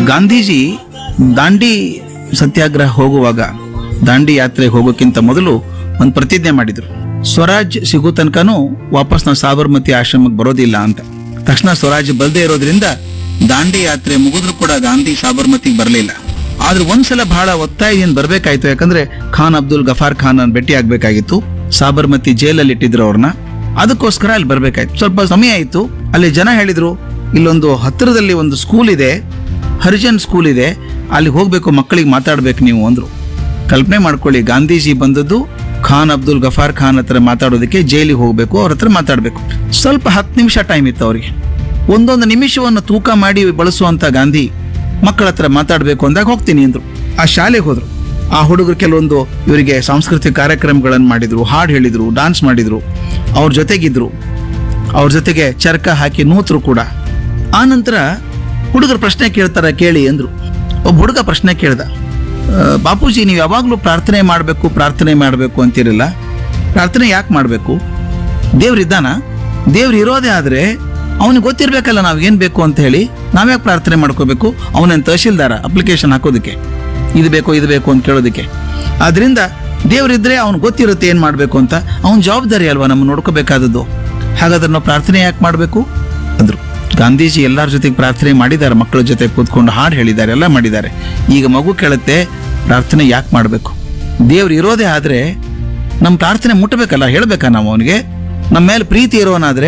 ಗಾಂಧೀಜಿ ದಾಂಡಿ ಸತ್ಯಾಗ್ರಹ ಹೋಗುವಾಗ ದಾಂಡಿ ಯಾತ್ರೆಗೆ ಹೋಗೋಕ್ಕಿಂತ ಮೊದಲು ಒಂದು ಪ್ರತಿಜ್ಞೆ ಮಾಡಿದ್ರು ಸ್ವರಾಜ್ ಸಿಗೋ ತನಕನೂ ವಾಪಸ್ ನಾವು ಸಾಬರ್ಮತಿ ಆಶ್ರಮಕ್ಕೆ ಬರೋದಿಲ್ಲ ಅಂತ ತಕ್ಷಣ ಸ್ವರಾಜ್ ಬಲ್ದೇ ಇರೋದ್ರಿಂದ ದಾಂಡಿ ಯಾತ್ರೆ ಮುಗಿದ್ರು ಕೂಡ ಗಾಂಧಿ ಸಾಬರ್ಮತಿಗೆ ಬರಲಿಲ್ಲ ಆದ್ರೆ ಒಂದ್ಸಲ ಬಹಳ ಒತ್ತಾಯದಿಂದ ಬರ್ಬೇಕಾಯ್ತು ಯಾಕಂದ್ರೆ ಖಾನ್ ಅಬ್ದುಲ್ ಗಫಾರ್ ಖಾನ್ ಅನ್ನು ಭೇಟಿ ಆಗ್ಬೇಕಾಗಿತ್ತು ಸಾಬರ್ಮತಿ ಜೈಲಲ್ಲಿ ಇಟ್ಟಿದ್ರು ಅವ್ರನ್ನ ಅದಕ್ಕೋಸ್ಕರ ಅಲ್ಲಿ ಬರ್ಬೇಕಾಯ್ತು ಸ್ವಲ್ಪ ಸಮಯ ಆಯ್ತು ಅಲ್ಲಿ ಜನ ಹೇಳಿದ್ರು ಇಲ್ಲೊಂದು ಹತ್ತಿರದಲ್ಲಿ ಒಂದು ಸ್ಕೂಲ್ ಇದೆ ಹರಿಜನ್ ಸ್ಕೂಲ್ ಇದೆ ಅಲ್ಲಿ ಹೋಗ್ಬೇಕು ಮಕ್ಕಳಿಗೆ ಮಾತಾಡ್ಬೇಕು ನೀವು ಅಂದ್ರು ಕಲ್ಪನೆ ಮಾಡ್ಕೊಳ್ಳಿ ಗಾಂಧೀಜಿ ಬಂದದ್ದು ಖಾನ್ ಅಬ್ದುಲ್ ಗಫಾರ್ ಖಾನ್ ಹತ್ರ ಮಾತಾಡೋದಕ್ಕೆ ಜೈಲಿಗೆ ಹೋಗ್ಬೇಕು ಅವ್ರ ಹತ್ರ ಮಾತಾಡ್ಬೇಕು ಸ್ವಲ್ಪ ಹತ್ತು ನಿಮಿಷ ಟೈಮ್ ಇತ್ತು ಅವ್ರಿಗೆ ಒಂದೊಂದು ನಿಮಿಷವನ್ನು ತೂಕ ಮಾಡಿ ಬಳಸುವಂತ ಗಾಂಧಿ ಮಕ್ಕಳ ಹತ್ರ ಮಾತಾಡಬೇಕು ಅಂದಾಗ ಹೋಗ್ತೀನಿ ಅಂದ್ರು ಆ ಶಾಲೆಗೆ ಹೋದ್ರು ಆ ಹುಡುಗರು ಕೆಲವೊಂದು ಇವರಿಗೆ ಸಾಂಸ್ಕೃತಿಕ ಕಾರ್ಯಕ್ರಮಗಳನ್ನು ಮಾಡಿದ್ರು ಹಾಡು ಹೇಳಿದ್ರು ಡಾನ್ಸ್ ಮಾಡಿದ್ರು ಅವ್ರ ಜೊತೆಗಿದ್ರು ಅವ್ರ ಜೊತೆಗೆ ಚರ್ಕ ಹಾಕಿ ನೂತರು ಕೂಡ ಆ ನಂತರ ಹುಡುಗರು ಪ್ರಶ್ನೆ ಕೇಳ್ತಾರ ಕೇಳಿ ಅಂದ್ರು ಒಬ್ಬ ಹುಡುಗ ಪ್ರಶ್ನೆ ಕೇಳ್ದ "ಆ, ಬಾಪೂಜಿ ನೀವು ಯಾವಾಗಲೂ ಪ್ರಾರ್ಥನೆ ಮಾಡಬೇಕು ಪ್ರಾರ್ಥನೆ ಮಾಡಬೇಕು ಅಂತಿರಲ್ಲ ಪ್ರಾರ್ಥನೆ ಯಾಕೆ ಮಾಡಬೇಕು ದೇವ್ರಿದ್ದಾನ ದೇವ್ರು ಇರೋದೇ ಆದ್ರೆ ಅವನಿಗೆ ಗೊತ್ತಿರ್ಬೇಕಲ್ಲ ನಾವು ಏನ್ ಬೇಕು ಅಂತ ಹೇಳಿ ನಾವ್ಯಾಕೆ ಪ್ರಾರ್ಥನೆ ಮಾಡ್ಕೋಬೇಕು ಅವನೇನು ತಹಶೀಲ್ದಾರ ಅಪ್ಲಿಕೇಶನ್ ಹಾಕೋದಕ್ಕೆ ಇದು ಬೇಕು ಇದು ಬೇಕು ಅಂತ ಕೇಳೋದಕ್ಕೆ ಆದ್ರಿಂದ ದೇವ್ರಿದ್ರೆ ಅವ್ನು ಗೊತ್ತಿರುತ್ತೆ ಏನ್ ಮಾಡ್ಬೇಕು ಅಂತ ಅವನ ಜವಾಬ್ದಾರಿ ಅಲ್ವಾ ನಮ್ಮ ನೋಡ್ಕೋಬೇಕಾದದ್ದು ಹಾಗಾದ್ರೆ ನಾವು ಪ್ರಾರ್ಥನೆ ಯಾಕೆ ಮಾಡಬೇಕು ಅಂದ್ರು ಗಾಂಧೀಜಿ ಎಲ್ಲರ ಜೊತೆಗೆ ಪ್ರಾರ್ಥನೆ ಮಾಡಿದ್ದಾರೆ ಮಕ್ಕಳ ಜೊತೆ ಕೂತ್ಕೊಂಡು ಹಾಡು ಹೇಳಿದ್ದಾರೆ ಎಲ್ಲ ಮಾಡಿದ್ದಾರೆ ಈಗ ಮಗು ಕೇಳುತ್ತೆ ಪ್ರಾರ್ಥನೆ ಯಾಕೆ ಮಾಡಬೇಕು ದೇವ್ರು ಇರೋದೇ ಆದ್ರೆ ನಮ್ಮ ಪ್ರಾರ್ಥನೆ ಮುಟ್ಟಬೇಕಲ್ಲ ಹೇಳ್ಬೇಕಾ ನಾವು ಅವನಿಗೆ ನಮ್ಮ ಮೇಲೆ ಪ್ರೀತಿ ಇರೋನಾದ್ರೆ